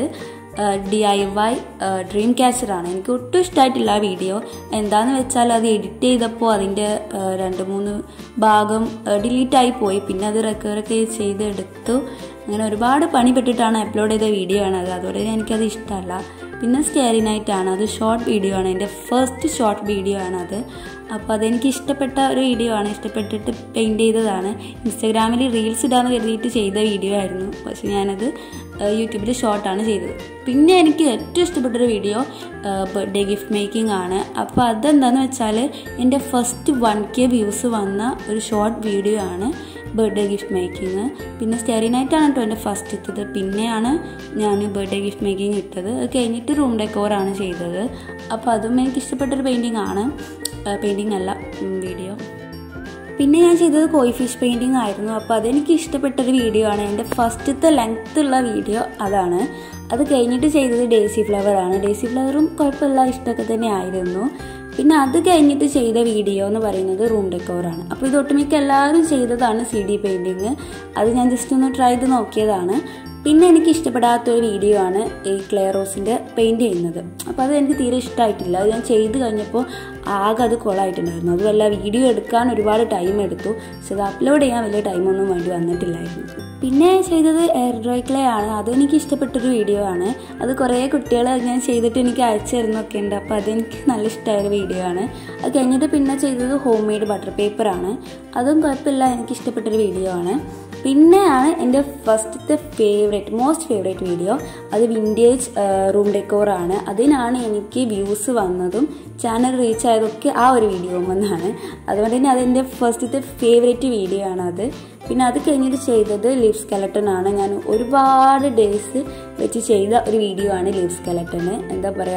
ഡി ഐ വൈ ഡ്രീം ക്യാച്ചറാണ് എനിക്ക് ഒട്ടും ഇഷ്ടമായിട്ടില്ല ആ വീഡിയോ എന്താന്ന് വെച്ചാൽ അത് എഡിറ്റ് ചെയ്തപ്പോൾ അതിൻ്റെ രണ്ട് മൂന്ന് ഭാഗം ഡിലീറ്റ് ആയി പോയി പിന്നെ അത് റെക്കവറൊക്കെ ചെയ്തെടുത്തു അങ്ങനെ ഒരുപാട് പണി പെട്ടിട്ടാണ് അപ്ലോഡ് ചെയ്ത വീഡിയോ ആണ് അത് അതോടെ എനിക്കത് ഇഷ്ടമല്ല പിന്നെ സ്റ്റേറി നൈറ്റ് ആണ് അത് ഷോർട്ട് വീഡിയോ ആണ് എൻ്റെ ഫസ്റ്റ് ഷോർട്ട് വീഡിയോ ആണ് അത് അപ്പോൾ അതെനിക്ക് ഇഷ്ടപ്പെട്ട ഒരു വീഡിയോ ആണ് ഇഷ്ടപ്പെട്ടിട്ട് പെയിൻറ് ചെയ്തതാണ് ഇൻസ്റ്റാഗ്രാമിൽ റീൽസ് ഇടാന്ന് കരുതിയിട്ട് ചെയ്ത വീഡിയോ ആയിരുന്നു പക്ഷെ ഞാനത് യൂട്യൂബിൽ ഷോർട്ടാണ് ചെയ്തത് പിന്നെ എനിക്ക് ഏറ്റവും ഇഷ്ടപ്പെട്ടൊരു വീഡിയോ ബർത്ത്ഡേ ഗിഫ്റ്റ് മേക്കിംഗ് ആണ് അപ്പോൾ അതെന്താണെന്ന് വെച്ചാൽ എൻ്റെ ഫസ്റ്റ് വൺ കെ വ്യൂസ് വന്ന ഒരു ഷോർട്ട് വീഡിയോ ആണ് ബർത്ത്ഡേ ഗിഫ്റ്റ് മേക്കിംഗ് പിന്നെ സ്റ്റെറി നൈറ്റാണ് കേട്ടോ എൻ്റെ ഫസ്റ്റ് ഇട്ടത് പിന്നെയാണ് ഞാൻ ബർത്ത്ഡേ ഗിഫ്റ്റ് മേക്കിംഗ് ഇട്ടത് അത് കഴിഞ്ഞിട്ട് റൂം ഡെക്കോറാണ് ചെയ്തത് അപ്പോൾ അതും എനിക്ക് ഇഷ്ടപ്പെട്ടൊരു പെയിൻറ്റിങ് ആണ് പെയിൻറ്റിങ് അല്ല വീഡിയോ പിന്നെ ഞാൻ ചെയ്തത് കോയി ഫിഷ് പെയിൻറ്റിങ് ആയിരുന്നു അപ്പോൾ അതെനിക്ക് ഇഷ്ടപ്പെട്ടൊരു വീഡിയോ ആണ് എൻ്റെ ഫസ്റ്റത്തെ ലെങ്ത് ഉള്ള വീഡിയോ അതാണ് അത് കഴിഞ്ഞിട്ട് ചെയ്തത് ഡേസി ഫ്ലവർ ആണ് ഡേസി ഫ്ലവറും കുഴപ്പമില്ല ഇഷ്ടമൊക്കെ തന്നെ ആയിരുന്നു പിന്നെ അത് കഴിഞ്ഞിട്ട് ചെയ്ത വീഡിയോ എന്ന് പറയുന്നത് റൂം ഡെക്കോറാണ് അപ്പോൾ ഇത് ഒട്ടുമിക്ക എല്ലാവരും ചെയ്തതാണ് സി ഡി പെയിൻറ്റിങ് അത് ഞാൻ ജസ്റ്റ് ഒന്ന് ട്രൈ ചെയ്ത് നോക്കിയതാണ് പിന്നെ എനിക്ക് ഇഷ്ടപ്പെടാത്ത ഒരു വീഡിയോ ആണ് ഈ ക്ലെയറോസിൻ്റെ പെയിൻറ് ചെയ്യുന്നത് അപ്പോൾ അത് എനിക്ക് തീരെ ഇഷ്ടമായിട്ടില്ല അത് ഞാൻ ചെയ്ത് കഴിഞ്ഞപ്പോൾ ആകെ അത് കൊളായിട്ടുണ്ടായിരുന്നു അതുമല്ല വീഡിയോ എടുക്കാൻ ഒരുപാട് ടൈം എടുത്തു പക്ഷെ അത് അപ്ലോഡ് ചെയ്യാൻ വലിയ ടൈമൊന്നും വേണ്ടി വന്നിട്ടില്ലായിരുന്നു പിന്നെ ചെയ്തത് എയർ ഡ്രൈ ക്ലേ ആണ് അത് എനിക്ക് ഇഷ്ടപ്പെട്ടൊരു വീഡിയോ ആണ് അത് കുറേ കുട്ടികൾ ഞാൻ ചെയ്തിട്ട് എനിക്ക് അയച്ചു തരുന്നൊക്കെ ഉണ്ട് അപ്പോൾ അതെനിക്ക് നല്ല ഇഷ്ടമായൊരു വീഡിയോ ആണ് അത് കഴിഞ്ഞിട്ട് പിന്നെ ചെയ്തത് ഹോം മെയ്ഡ് ബട്ടർ പേപ്പർ ആണ് അതും കുഴപ്പമില്ല എനിക്ക് ഇഷ്ടപ്പെട്ടൊരു വീഡിയോ ആണ് പിന്നെയാണ് എൻ്റെ ഫസ്റ്റത്തെ ഫേവറേറ്റ് മോസ്റ്റ് ഫേവറേറ്റ് വീഡിയോ അത് വിൻറ്റേജ് റൂം ഡെക്കോറാണ് അതിനാണ് എനിക്ക് വ്യൂസ് വന്നതും ചാനൽ റീച്ച് ആയതൊക്കെ ആ ഒരു വീഡിയോ വന്നാണ് അതുകൊണ്ട് തന്നെ അതെൻ്റെ ഫസ്റ്റത്തെ ഫേവറേറ്റ് വീഡിയോ ആണ് അത് പിന്നെ അത് കഴിഞ്ഞിട്ട് ചെയ്തത് ലിപ് സ്കെലട്ടൺ ആണ് ഞാൻ ഒരുപാട് ഡേയ്സ് വെച്ച് ചെയ്ത ഒരു വീഡിയോ ആണ് ലിപ് സ്കെലട്ടണ് എന്താ പറയുക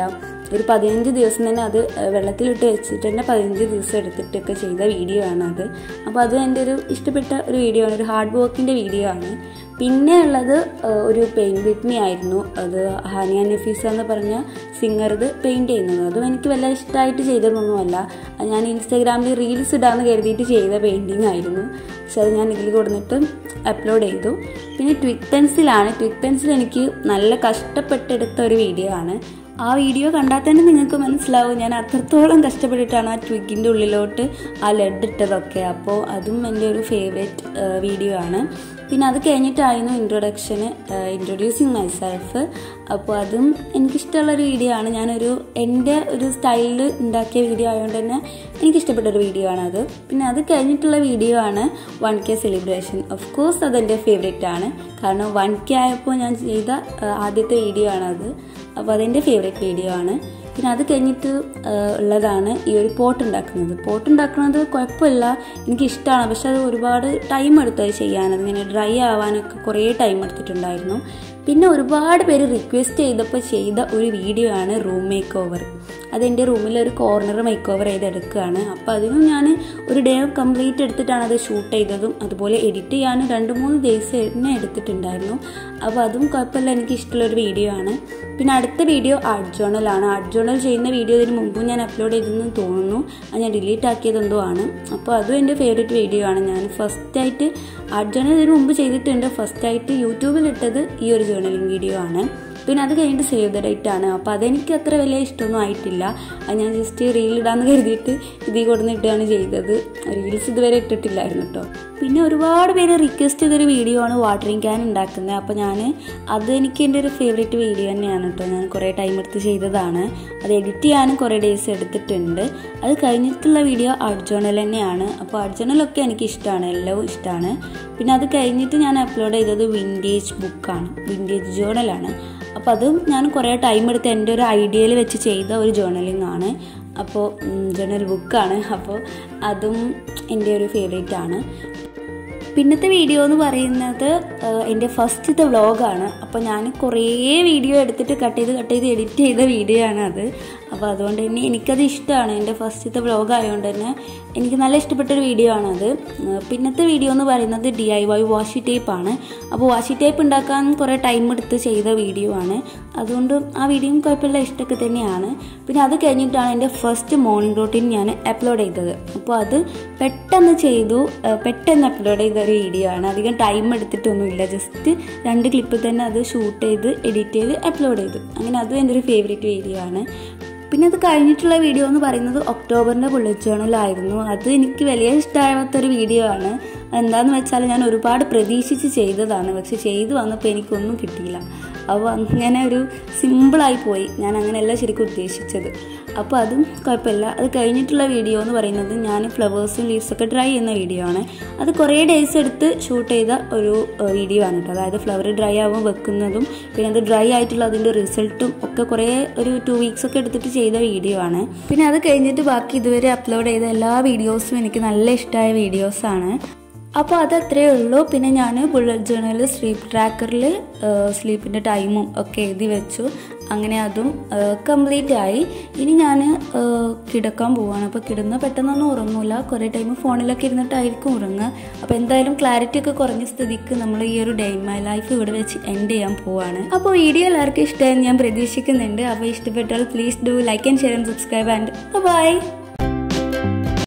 ഒരു പതിനഞ്ച് ദിവസം തന്നെ അത് വെള്ളത്തിലിട്ട് വെച്ചിട്ട് തന്നെ പതിനഞ്ച് ദിവസം എടുത്തിട്ടൊക്കെ ചെയ്ത വീഡിയോ ആണ് അത് അപ്പോൾ അത് എൻ്റെ ഒരു ഇഷ്ടപ്പെട്ട ഒരു വീഡിയോ ആണ് ഒരു ഹാർഡ് വർക്കിൻ്റെ വീഡിയോ ആണ് പിന്നെ ഉള്ളത് ഒരു പെയിൻറ് വിറ്റ്മി ആയിരുന്നു അത് ഹാനിയ നഫീസ എന്ന് പറഞ്ഞ സിംഗർ ഇത് പെയിൻറ് ചെയ്യുന്നത് അതും എനിക്ക് വല്ല ഇഷ്ടമായിട്ട് ചെയ്തതൊന്നുമല്ല ഞാൻ ഇൻസ്റ്റാഗ്രാമിൽ റീൽസ് ഇടാമെന്ന് കരുതിയിട്ട് ചെയ്ത പെയിൻറ്റിങ് ആയിരുന്നു പക്ഷെ അത് ഞാൻ ഇതിൽ കൊടുത്തിട്ട് അപ്ലോഡ് ചെയ്തു പിന്നെ ട്വിക്ക് പെൻസിലാണ് ട്വിക്ക് പെൻസിൽ എനിക്ക് നല്ല കഷ്ടപ്പെട്ടെടുത്ത ഒരു വീഡിയോ ആണ് ആ വീഡിയോ കണ്ടാൽ തന്നെ നിങ്ങൾക്ക് മനസ്സിലാവും ഞാൻ അത്രത്തോളം കഷ്ടപ്പെട്ടിട്ടാണ് ആ ട്വിഗിൻ്റെ ഉള്ളിലോട്ട് ആ ലെഡ് ഇട്ടതൊക്കെ അപ്പോൾ അതും എൻ്റെ ഒരു ഫേവറേറ്റ് വീഡിയോ ആണ് പിന്നെ അത് കഴിഞ്ഞിട്ടായിരുന്നു ഇൻട്രൊഡക്ഷന് ഇൻട്രൊഡ്യൂസിങ് മൈസെൽഫ് അപ്പോൾ അതും എനിക്കിഷ്ടമുള്ളൊരു വീഡിയോ ആണ് ഞാനൊരു എൻ്റെ ഒരു സ്റ്റൈലിൽ ഉണ്ടാക്കിയ വീഡിയോ ആയതുകൊണ്ട് തന്നെ എനിക്കിഷ്ടപ്പെട്ട ഒരു വീഡിയോ ആണ് അത് പിന്നെ അത് കഴിഞ്ഞിട്ടുള്ള വീഡിയോ ആണ് one K celebration of course അതെൻ്റെ ഫേവറേറ്റ് ആണ് കാരണം വൺ കെ ആയപ്പോൾ ഞാൻ ചെയ്ത ആദ്യത്തെ വീഡിയോ ആണത് അപ്പോൾ അതെൻ്റെ ഫേവറേറ്റ് വീഡിയോ ആണ് പിന്നെ അത് കഴിഞ്ഞിട്ട് ഉള്ളതാണ് ഈ ഒരു പോട്ട് ഉണ്ടാക്കുന്നത് പോട്ട് ഉണ്ടാക്കുന്നത് കുഴപ്പമില്ല എനിക്കിഷ്ടമാണ് പക്ഷെ അത് ഒരുപാട് ടൈം എടുത്തു അത് ചെയ്യാൻ അതിങ്ങനെ ഡ്രൈ ആവാനൊക്കെ കുറേ ടൈം എടുത്തിട്ടുണ്ടായിരുന്നു പിന്നെ ഒരുപാട് പേര് റിക്വസ്റ്റ് ചെയ്തപ്പോൾ ചെയ്ത ഒരു വീഡിയോ ആണ് റൂം മേക്ക് ഓവർ അതെൻ്റെ റൂമിൽ ഒരു കോർണർ മേക്ക് ഓവർ ചെയ്തെടുക്കുകയാണ് അപ്പോൾ അതിനും ഞാൻ ഒരു ഡേ കംപ്ലീറ്റ് എടുത്തിട്ടാണ് അത് ഷൂട്ട് ചെയ്തതും അതുപോലെ എഡിറ്റ് ചെയ്യാൻ രണ്ട് മൂന്ന് ദിവസം തന്നെ എടുത്തിട്ടുണ്ടായിരുന്നു അപ്പോൾ അതും കുഴപ്പമില്ല എനിക്ക് ഇഷ്ടമുള്ളൊരു വീഡിയോ ആണ് പിന്നെ അടുത്ത വീഡിയോ ആർട്ട് ജേണലാണ് ആർട്ട് ജേണൽ ചെയ്യുന്ന വീഡിയോ ഇതിന് മുമ്പും ഞാൻ അപ്ലോഡ് ചെയ്തെന്ന് തോന്നുന്നു അത് ഞാൻ ഡിലീറ്റ് ആക്കിയതെന്തോ ആണ് അപ്പോൾ അതും എൻ്റെ ഫേവറേറ്റ് വീഡിയോ ആണ് ഞാൻ ഫസ്റ്റായിട്ട് ആർട്ട് ജേണൽ ഇതിന് മുമ്പ് ചെയ്തിട്ടുണ്ട് ഫസ്റ്റായിട്ട് യൂട്യൂബിൽ ഇട്ടത് ഈ ഒരു ജേണലിംഗ് വീഡിയോ ആണ് പിന്നെ അത് കഴിഞ്ഞിട്ട് സേവ് ദ ഡേറ്റ് ആണ് അപ്പോൾ അതെനിക്ക് അത്ര വലിയ ഇഷ്ടമൊന്നും ആയിട്ടില്ല അത് ഞാൻ ജസ്റ്റ് റീൽ ഇടാന്ന് കരുതിയിട്ട് ഇതിൽ കൊടുന്നിട്ടാണ് ചെയ്തത് റീൽസ് ഇതുവരെ ഇട്ടിട്ടില്ലായിരുന്നു കേട്ടോ പിന്നെ ഒരുപാട് പേര് റിക്വസ്റ്റ് ചെയ്തൊരു വീഡിയോ ആണ് വാട്ടറിങ് ക്യാൻ ഉണ്ടാക്കുന്നത് അപ്പോൾ ഞാൻ അത് എനിക്ക് എൻ്റെ ഒരു ഫേവറേറ്റ് വീഡിയോ തന്നെയാണ് കേട്ടോ ഞാൻ കുറേ ടൈം എടുത്ത് ചെയ്തതാണ് അത് എഡിറ്റ് ചെയ്യാനും കുറേ ഡേയ്സ് എടുത്തിട്ടുണ്ട് അത് കഴിഞ്ഞിട്ടുള്ള വീഡിയോ ആർട്ട് ജേണൽ തന്നെയാണ് അപ്പോൾ ആർട്ട് ജേണലൊക്കെ എനിക്ക് ഇഷ്ടമാണ് എല്ലാം ഇഷ്ടമാണ് പിന്നെ അത് കഴിഞ്ഞിട്ട് ഞാൻ അപ്ലോഡ് ചെയ്തത് വിൻറ്റേജ് ബുക്കാണ് വിൻറ്റേജ് ജേണലാണ് അപ്പോൾ അതും ഞാൻ കുറേ ടൈം എടുത്ത് എൻ്റെ ഒരു ഐഡിയയിൽ വെച്ച് ചെയ്ത ഒരു ജേർണലിംഗ് ആണ് അപ്പോൾ ജേർണൽ ബുക്കാണ് അപ്പോൾ അതും എൻ്റെ ഒരു ഫേവറേറ്റ് ആണ് പിന്നത്തെ വീഡിയോ എന്ന് പറയുന്നത് എൻ്റെ ഫസ്റ്റത്തെ വ്ളോഗാണ് അപ്പോൾ ഞാൻ കുറേ വീഡിയോ എടുത്തിട്ട് കട്ട് ചെയ്ത് കട്ട് ചെയ്ത് എഡിറ്റ് ചെയ്ത വീഡിയോ ആണ് അത് അപ്പോൾ അതുകൊണ്ട് തന്നെ എനിക്കത് ഇഷ്ടമാണ് എൻ്റെ ഫസ്റ്റത്തെ വ്ളോഗ് ആയതുകൊണ്ട് തന്നെ എനിക്ക് നല്ല ഇഷ്ടപ്പെട്ടൊരു വീഡിയോ ആണത് പിന്നത്തെ വീഡിയോ എന്ന് പറയുന്നത് D I Y washi tape ആണ് അപ്പോൾ വാഷി ടേപ്പ് ഉണ്ടാക്കാൻ കുറേ ടൈം എടുത്ത് ചെയ്ത വീഡിയോ ആണ് അതുകൊണ്ട് ആ വീഡിയോയും കുഴപ്പമില്ല ഇഷ്ടമൊക്കെ തന്നെയാണ് പിന്നെ അത് കഴിഞ്ഞിട്ടാണ് എൻ്റെ ഫസ്റ്റ് മോർണിംഗ് റൂട്ടീൻ ഞാൻ അപ്ലോഡ് ചെയ്തത് അപ്പോൾ അത് പെട്ടെന്ന് ചെയ്തു പെട്ടെന്ന് അപ്ലോഡ് ചെയ്ത ഒരു വീഡിയോ ആണ് അധികം ടൈം എടുത്തിട്ടൊന്നുമില്ല ജസ്റ്റ് രണ്ട് ക്ലിപ്പ് തന്നെ അത് ഷൂട്ട് ചെയ്ത് എഡിറ്റ് ചെയ്ത് അപ്ലോഡ് ചെയ്തു അങ്ങനെ അതും എൻ്റെ ഒരു ഫേവറേറ്റ് വീഡിയോ ആണ് പിന്നെ അത് കഴിഞ്ഞിട്ടുള്ള വീഡിയോ എന്ന് പറയുന്നത് ഒക്ടോബറിൻ്റെ ബുള്ളറ്റ് ജേണലായിരുന്നു അത് എനിക്ക് വലിയ ഇഷ്ടമാവാത്തൊരു വീഡിയോ ആണ് എന്താണെന്ന് വെച്ചാൽ ഞാൻ ഒരുപാട് പ്രതീക്ഷിച്ച് ചെയ്തതാണ് പക്ഷെ ചെയ്തു വന്നപ്പോൾ എനിക്കൊന്നും കിട്ടിയില്ല അപ്പോൾ അങ്ങനെ ഒരു സിമ്പിളായി പോയി ഞാൻ അങ്ങനെയല്ല ശരിക്കും ഉദ്ദേശിച്ചത് അപ്പോൾ അതും കുഴപ്പമില്ല അത് കഴിഞ്ഞിട്ടുള്ള വീഡിയോ എന്ന് പറയുന്നത് ഞാൻ ഫ്ലവേഴ്സും ലീവ്സൊക്കെ ഡ്രൈ ചെയ്യുന്ന വീഡിയോ ആണ് അത് കുറേ ഡേയ്സ് എടുത്ത് ഷൂട്ട് ചെയ്ത ഒരു വീഡിയോ ആണ് കേട്ടോ അതായത് ഫ്ലവർ ഡ്രൈ ആവുമ്പോൾ വെക്കുന്നതും പിന്നെ അത് ഡ്രൈ ആയിട്ടുള്ള അതിൻ്റെ റിസൾട്ടും ഒക്കെ കുറേ ഒരു ടു വീക്സ് ഒക്കെ എടുത്തിട്ട് ചെയ്ത വീഡിയോ ആണ് പിന്നെ അത് കഴിഞ്ഞിട്ട് ബാക്കി ഇതുവരെ അപ്ലോഡ് ചെയ്ത എല്ലാ വീഡിയോസും എനിക്ക് നല്ല ഇഷ്ടമായ വീഡിയോസാണ് അപ്പോൾ അതത്രേ ഉള്ളൂ പിന്നെ ഞാൻ ബുള്ളറ്റ് ജേണലിൽ സ്ലീപ്പ് ട്രാക്കറിൽ സ്ലീപ്പിൻ്റെ ടൈമും ഒക്കെ എഴുതി വെച്ചു അങ്ങനെ അതും കംപ്ലീറ്റ് ആയി ഇനി ഞാൻ കിടക്കാൻ പോവാണ് അപ്പോൾ കിടന്ന പെട്ടെന്നൊന്നും ഉറങ്ങൂല കുറേ ടൈം ഫോണിലൊക്കെ ഇരുന്നിട്ടായിരിക്കും ഉറങ്ങുക അപ്പോൾ എന്തായാലും ക്ലാരിറ്റി ഒക്കെ കുറഞ്ഞ സ്ഥിതിക്ക് നമ്മൾ ഈ ഒരു ഡേ ഇൻ മൈ ലൈഫ് ഇവിടെ വെച്ച് എൻഡ് ചെയ്യാൻ പോവാണ് അപ്പോൾ വീഡിയോ എല്ലാവർക്കും ഇഷ്ടമായി ഞാൻ പ്രതീക്ഷിക്കുന്നുണ്ട് അപ്പോൾ ഇഷ്ടപ്പെട്ടാൽ please do like and share and subscribe and by